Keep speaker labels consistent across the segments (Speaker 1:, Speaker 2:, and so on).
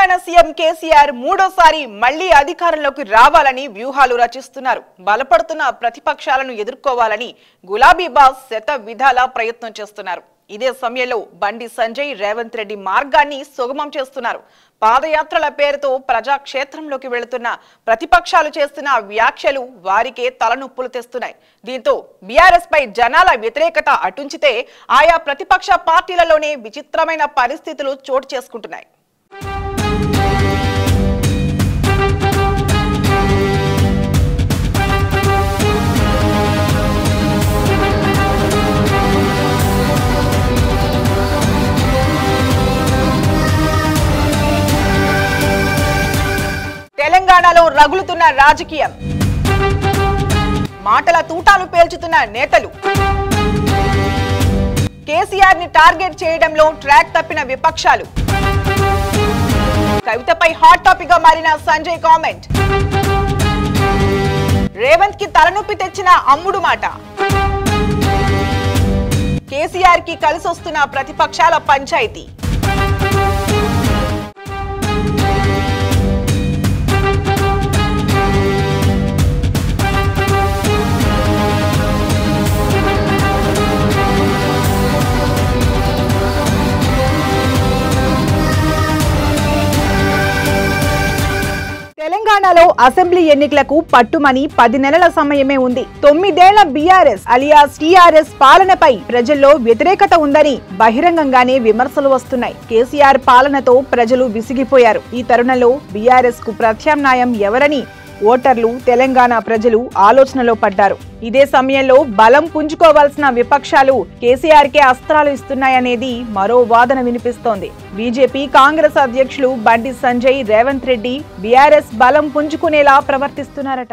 Speaker 1: Telangana CM KCR మూడోసారి మళ్లీ అధికారంలోకి రావాలని వ్యూహాలు రచిస్తున్నారు బలపడుతున్న ప్రతిపక్షాలను ఎదుర్కోవాలని గులాబీ బాస్ శత విధాలా ప్రయత్నం చేస్తున్నారు ఇదే సమయంలో బండి సంజయ్ రేవంత్ రెడ్డి మార్గాన్ని సుగమం చేస్తున్నారు పాదయాత్రల పేరుతో ప్రజాక్షేత్రంలోకి వెళుతున్న ప్రతిపక్షాలు చేస్తున్న వ్యాఖ్యలు వారికే తలనొప్పులు తెస్తున్నాయి దీంతో బీఆర్ఎస్ పై జనాల వ్యతిరేకత అటుంచితే ఆయా ప్రతిపక్ష పార్టీలలోనే విచిత్రమైన పరిస్థితులు చోటు చేసుకుంటున్నాయి తెలంగాణలో రగులుతున్న రాజకీయం మాటల తూటాలు పేల్చుతున్న నేతలు కేసీఆర్ ని టార్గెట్ చేయడంలో ట్రాక్ తప్పిన విపక్షాలు కవితపై హాట్ టాపిక్ గా మారిన సంజయ్ కామెంట్ రేవంత్ కి తలనొప్పి తెచ్చిన అమ్ముడు మాట కేసీఆర్ కి కలిసొస్తున్న ప్రతిపక్షాల పంచాయతీ తెలంగాణలో అసెంబ్లీ ఎన్నికలకు పట్టుమని పది నెలల సమయమే ఉంది తొమ్మిదేళ్ల బీఆర్ఎస్ అలియాస్ టీఆర్ఎస్ పాలనపై ప్రజల్లో వ్యతిరేకత ఉందని బహిరంగంగానే విమర్శలు వస్తున్నాయి కేసీఆర్ పాలనతో ప్రజలు విసిగిపోయారు ఈ తరుణంలో బీఆర్ఎస్ కు ప్రత్యామ్నాయం ఎవరని ఓటర్లు తెలంగాణ ప్రజలు ఆలోచనలో పడ్డారు ఇదే సమయంలో బలం పుంజుకోవాల్సిన విపక్షాలు కేసీఆర్ కే అస్త్రాలు ఇస్తున్నాయనేది మరో వాదన వినిపిస్తోంది బీజేపీ కాంగ్రెస్ అధ్యక్షులు బండి సంజయ్ రేవంత్ రెడ్డి బీఆర్ఎస్ బలం పుంజుకునేలా ప్రవర్తిస్తున్నారట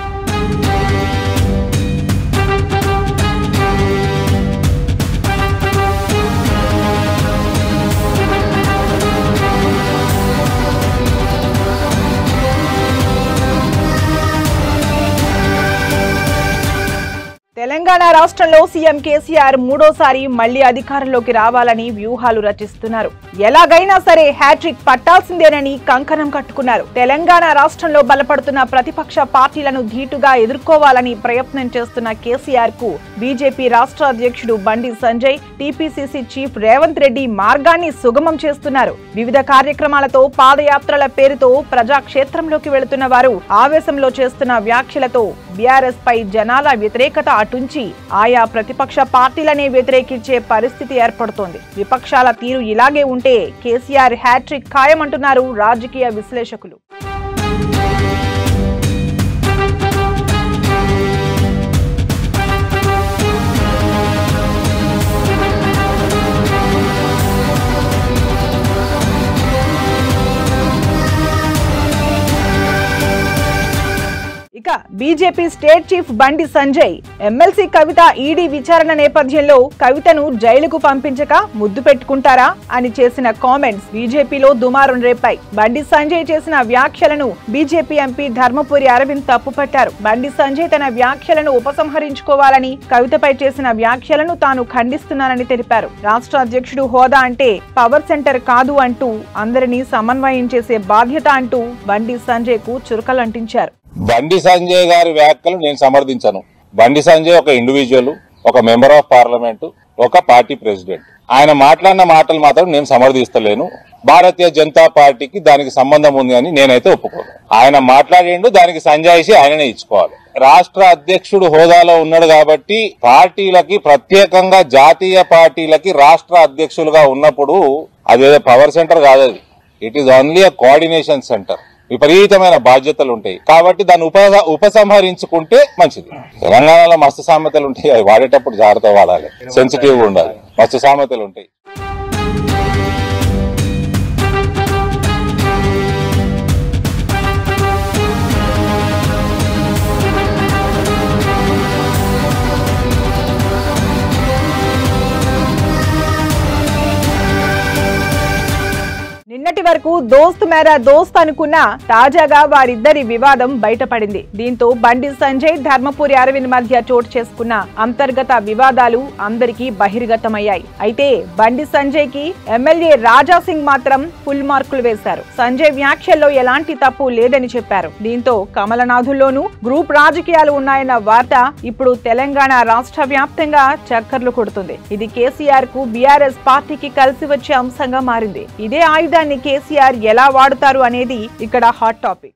Speaker 1: తెలంగాణ రాష్ట్రంలో సీఎం కేసీఆర్ మూడోసారి మళ్లీ అధికారంలోకి రావాలని వ్యూహాలు రచిస్తున్నారు ఎలాగైనా సరే హ్యాట్రిక్ పట్టాల్సిందేనని కంకణం కట్టుకున్నారు తెలంగాణ రాష్ట్రంలో బలపడుతున్న ప్రతిపక్ష పార్టీలను ధీటుగా ఎదుర్కోవాలని ప్రయత్నం చేస్తున్న కేసీఆర్ కు బీజేపీ రాష్ట్ర అధ్యక్షుడు బండి సంజయ్ టీపీసీసీ చీఫ్ రేవంత్ రెడ్డి మార్గాన్ని సుగమం చేస్తున్నారు వివిధ కార్యక్రమాలతో పాదయాత్రల పేరుతో ప్రజాక్షేత్రంలోకి వెళుతున్న వారు ఆవేశంలో చేస్తున్న వ్యాఖ్యలతో బీఆర్ఎస్ పై జనాల వ్యతిరేకత అటుంచి ఆయా ప్రతిపక్ష పార్టీలనే వ్యతిరేకించే పరిస్థితి ఏర్పడుతోంది విపక్షాల తీరు ఇలాగే ఉంటే కేసీఆర్ హ్యాట్రిక్ ఖాయమంటున్నారు రాజకీయ విశ్లేషకులు ఇక బీజేపీ స్టేట్ చీఫ్ బండి సంజయ్ ఎమ్మెల్సీ కవిత ఈడీ విచారణ నేపథ్యంలో కవితను జైలుకు పంపించక ముద్దు పెట్టుకుంటారా అని చేసిన కామెంట్స్ బీజేపీలో దుమారం రేపాయి బండి సంజయ్ చేసిన వ్యాఖ్యలను బీజేపీ ఎంపీ ధర్మపురి అరవింద్ తప్పుపట్టారు బండి సంజయ్ తన వ్యాఖ్యలను ఉపసంహరించుకోవాలని కవితపై చేసిన వ్యాఖ్యలను తాను ఖండిస్తున్నానని తెలిపారు రాష్ట్ర అధ్యక్షుడు హోదా అంటే పవర్ సెంటర్ కాదు అంటూ అందరినీ సమన్వయం చేసే బాధ్యత అంటూ బండి సంజయ్ కు చురకలంటించారు
Speaker 2: బండి సంజయ్ గారి వ్యాఖ్యలు నేను సమర్థించను బండి సంజయ్ ఒక ఇండివిజువల్ ఒక మెంబర్ ఆఫ్ పార్లమెంట్ ఒక పార్టీ ప్రెసిడెంట్ ఆయన మాట్లాడిన మాటలు మాత్రం నేను సమర్థిస్తలేను భారతీయ జనతా పార్టీకి దానికి సంబంధం ఉంది అని నేనైతే ఒప్పుకోను ఆయన మాట్లాడిండు దానికి సంజాయిషి ఆయననే ఇచ్చుకోవాలి రాష్ట్ర అధ్యక్షుడు హోదాలో ఉన్నాడు కాబట్టి పార్టీలకి ప్రత్యేకంగా జాతీయ పార్టీలకి రాష్ట్ర అధ్యక్షులుగా ఉన్నప్పుడు అదేదో పవర్ సెంటర్ కాదు అది it is only a coordination centre విపరీతమైన బాధ్యతలు ఉంటాయి కాబట్టి దాన్ని ఉప ఉపసంహరించుకుంటే మంచిది తెలంగాణలో మస్తు సామెతలు ఉంటాయి అవి వాడేటప్పుడు జాగ్రత్త వాడాలి సెన్సిటివ్ గా ఉండాలి మస్తు సామెతలు ఉంటాయి
Speaker 1: నిన్నటి మొన్నటి వరకు దోస్త్ మేరా దోస్త్ అనుకున్న తాజాగా వారిద్దరి వివాదం బయటపడింది దీంతో బండి సంజయ్ ధర్మపురి అరవింద్ మధ్య చోటు చేసుకున్న అంతర్గత వివాదాలు అందరికీ బహిర్గతమయ్యాయి అయితే బండి సంజయ్ కి ఎమ్మెల్యే రాజా సింగ్ మాత్రం ఫుల్ మార్కులు వేశారు సంజయ్ వ్యాఖ్యల్లో ఎలాంటి తప్పు లేదని చెప్పారు దీంతో కమలనాథుల్లోనూ గ్రూప్ రాజకీయాలు ఉన్నాయన్న వార్త ఇప్పుడు తెలంగాణ రాష్ట్ర వ్యాప్తంగా చక్కర్లు కొడుతుంది ఇది కేసీఆర్ కు బీఆర్ఎస్ పార్టీకి కలిసి వచ్చే అంశంగా మారింది ఇదే ఆయుధాన్ని కేసీఆర్ ఎలా వాడుతారు అనేది ఇక్కడ హాట్ టాపిక్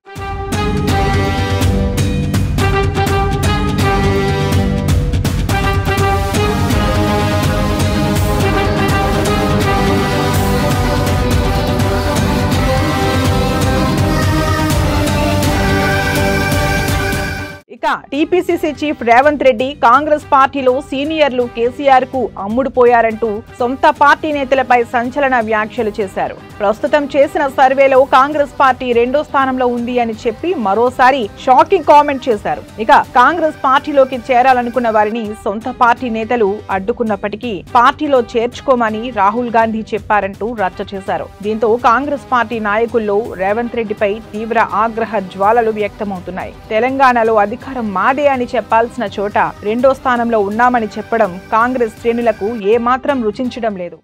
Speaker 1: ఇక TPCC chief Revanth Reddy Congress పార్టీలో సీనియర్లు కేసీఆర్ కు అమ్ముడుపోయారంటూ సొంత పార్టీ నేతలపై సంచలన వ్యాఖ్యలు చేశారు ప్రస్తుతం చేసిన సర్వేలో కాంగ్రెస్ పార్టీ రెండో స్థానంలో ఉంది అని చెప్పి మరోసారి షాకింగ్ కామెంట్ చేశారు ఇక కాంగ్రెస్ పార్టీలోకి చేరాలనుకున్న వారిని సొంత పార్టీ నేతలు అడ్డుకున్నప్పటికీ పార్టీలో చేర్చుకోమని రాహుల్ గాంధీ చెప్పారంటూ రచ్చ చేశారు దీంతో కాంగ్రెస్ పార్టీ నాయకుల్లో రేవంత్ రెడ్డిపై తీవ్ర ఆగ్రహ జ్వాలలు వ్యక్తమవుతున్నాయి తెలంగాణలో అధికారం మాదే అని చెప్పాల్సిన చోట రెండో స్థానంలో ఉన్నామని చెప్పడం కాంగ్రెస్ శ్రేణులకు ఏమాత్రం రుచించడం లేదు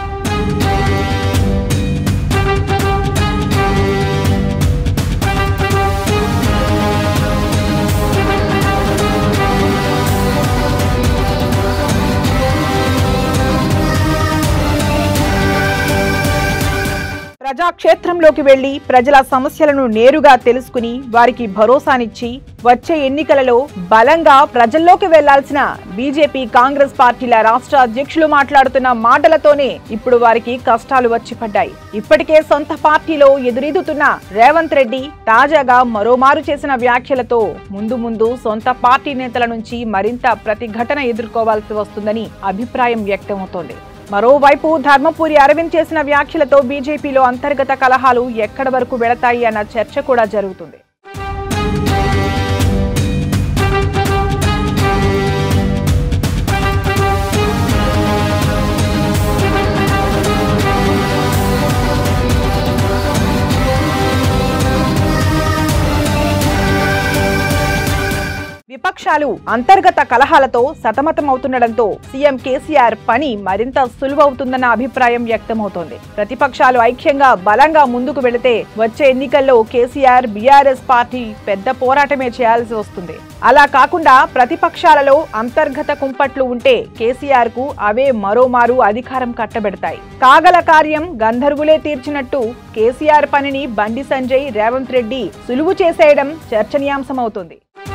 Speaker 1: ప్రజాక్షేత్రంలోకి వెళ్లి ప్రజల సమస్యలను నేరుగా తెలుసుకుని వారికి భరోసానిచ్చి వచ్చే ఎన్నికలలో బలంగా ప్రజల్లోకి వెళ్లాల్సిన బీజేపీ కాంగ్రెస్ పార్టీల రాష్ట్ర అధ్యక్షులు మాట్లాడుతున్న మాటలతోనే ఇప్పుడు వారికి కష్టాలు వచ్చి పడ్డాయి ఇప్పటికే సొంత పార్టీలో ఎదురెదుతున్న రేవంత్ రెడ్డి తాజాగా మరోమారు చేసిన వ్యాఖ్యలతో ముందు ముందు సొంత పార్టీ నేతల నుంచి మరింత ప్రతిఘటన ఎదుర్కోవాల్సి వస్తుందని అభిప్రాయం వ్యక్తమవుతోంది మరోవైపు ధర్మపురి అరవింద్ చేసిన వ్యాఖ్యలతో బీజేపీలో అంతర్గత కలహాలు ఎక్కడి వరకు వెళతాయి అన్న చర్చ కూడా జరుగుతుంది విపక్షాలు అంతర్గత కలహాలతో సతమతమవుతుండటంతో సీఎం కేసీఆర్ పని మరింత సులువవుతుందన్న అభిప్రాయం వ్యక్తమవుతోంది ప్రతిపక్షాలు ఐక్యంగా బలంగా ముందుకు వెళితే వచ్చే ఎన్నికల్లో కేసీఆర్ బీఆర్ఎస్ పార్టీ పెద్ద పోరాటమే చేయాల్సి వస్తుంది అలా కాకుండా ప్రతిపక్షాలలో అంతర్గత కుంపట్లు ఉంటే కేసీఆర్ కు అవే మరోమారు అధికారం కట్టబెడతాయి కాగల కార్యం గంధర్వులే తీర్చినట్టు కేసీఆర్ పనిని బండి సంజయ్ రేవంత్ రెడ్డి సులువు చేసేయడం చర్చనీయాంశమవుతుంది